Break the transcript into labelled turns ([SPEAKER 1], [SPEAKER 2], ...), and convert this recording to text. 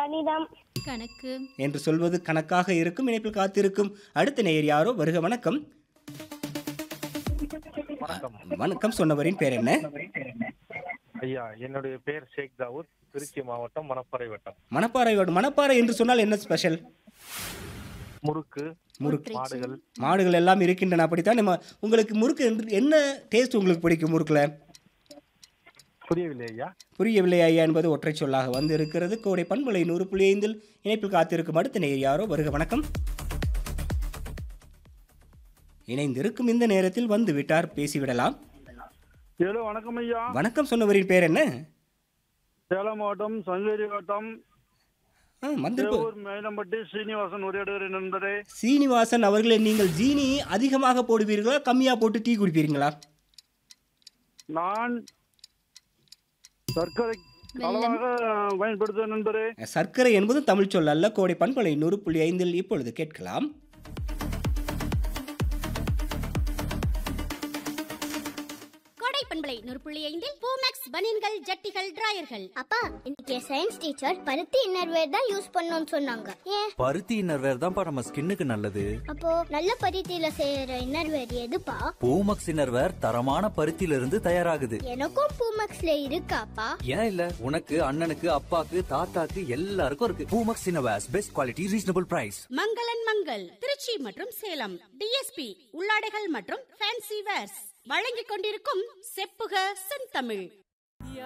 [SPEAKER 1] கணிதம்
[SPEAKER 2] கணக்கு
[SPEAKER 3] என்று சொல்வது கணக்காக இருக்கும் இணைப்பில் காத்திருக்கும் அடுத்த நேயர் யாரோ வருக வணக்கம்
[SPEAKER 4] வணக்கம்
[SPEAKER 3] வணக்கம் சொன்னவரின் பேர் என்ன
[SPEAKER 4] ஐயா என்னுடைய பேர் ஷேக் தாவூத் திருச்சி மாவட்டம் மணப்பாறை வட்டம்
[SPEAKER 3] மணப்பாறை வார்டு. மணப்பாறை என்று சொன்னால் என்ன ஸ்பெஷல்
[SPEAKER 4] முறுக்கு
[SPEAKER 3] முறுக்கு
[SPEAKER 4] மாடுகள்
[SPEAKER 3] மாடுகள் எல்லாம் இருக்கின்றன அப்படித்தான் நம்ம உங்களுக்கு முறுக்கு என்று- என்ன டேஸ்ட் உங்களுக்கு பிடிக்கும் முறுக்குல
[SPEAKER 4] புரியவில்லை ஐயா
[SPEAKER 3] புரியவில்லை ஐயா என்பது ஒற்றை சொல்லாக வந்து இருக்கிறது கோடை பண்பலை நூறு புள்ளி ஐந்தில் இணைப்பில் காத்திருக்கும் அடுத்த நேயர் யாரோ வருக வணக்கம் இணைந்திருக்கும் இந்த நேரத்தில் வந்து விட்டார் பேசிவிடலாம்
[SPEAKER 5] ஹலோ வணக்கம் ஐயா
[SPEAKER 3] வணக்கம் சொன்னவரின் பேர் என்ன
[SPEAKER 5] சேலம் மாவட்டம் சங்ககிரி வட்டம்
[SPEAKER 3] ஆ, வந்திருப்பு
[SPEAKER 5] தேவூர் மேலம்பட்டி சீனிவாசன் உரையாடுகிற நண்பரே
[SPEAKER 3] சீனிவாசன் அவர்களே நீங்கள் ஜீனி அதிகமாக போடுவீர்களா கம்மியா போட்டு டீ குடிப்பீர்களா
[SPEAKER 5] நான் சர்க்கரை அளவாக பயன்படுத்த நண்பரே
[SPEAKER 3] சர்க்கரை என்பது தமிழ் சொல் அல்ல கோடை பண்பலை நூறு புள்ளி ஐந்தில் இப்பொழுது கேட்கலாம்
[SPEAKER 2] கோடை பண்பலை நூறு புள்ளி ஐந்தில் பூமேக்ஸ் பனியன்கள் ஜட்டிகள் டிராயர்கள்
[SPEAKER 6] அப்பா இன்னைக்கு சயின்ஸ் டீச்சர் பருத்தி இன்னர்வேர் தான் யூஸ் பண்ணணும்னு சொன்னாங்க ஏன்
[SPEAKER 7] பருத்தி இன்னர்வேர் தான்ப்பா நம்ம ஸ்கின்னுக்கு நல்லது
[SPEAKER 6] அப்போ நல்ல பருத்தியில செய்யற இன்னர்வேர் எதுப்பா
[SPEAKER 7] பூமக்ஸ் இன்னர்வேர் தரமான பருத்தியில இருந்து தயாராகுது
[SPEAKER 6] எனக்கும் பூமக்ஸ்ல இருக்காப்பா
[SPEAKER 7] ஏன் இல்ல உனக்கு அண்ணனுக்கு அப்பாக்கு தாத்தாக்கு எல்லாருக்கும் இருக்கு Poomex innerwears best quality reasonable price
[SPEAKER 2] மங்களன் மங்கள் திருச்சி மற்றும் சேலம் டிஎஸ்பி உள்ளாடைகள் மற்றும் ஃபேன்சி வேர்ஸ் வழங்கிக் கொண்டிருக்கும் செப்புக செந்தமிழ்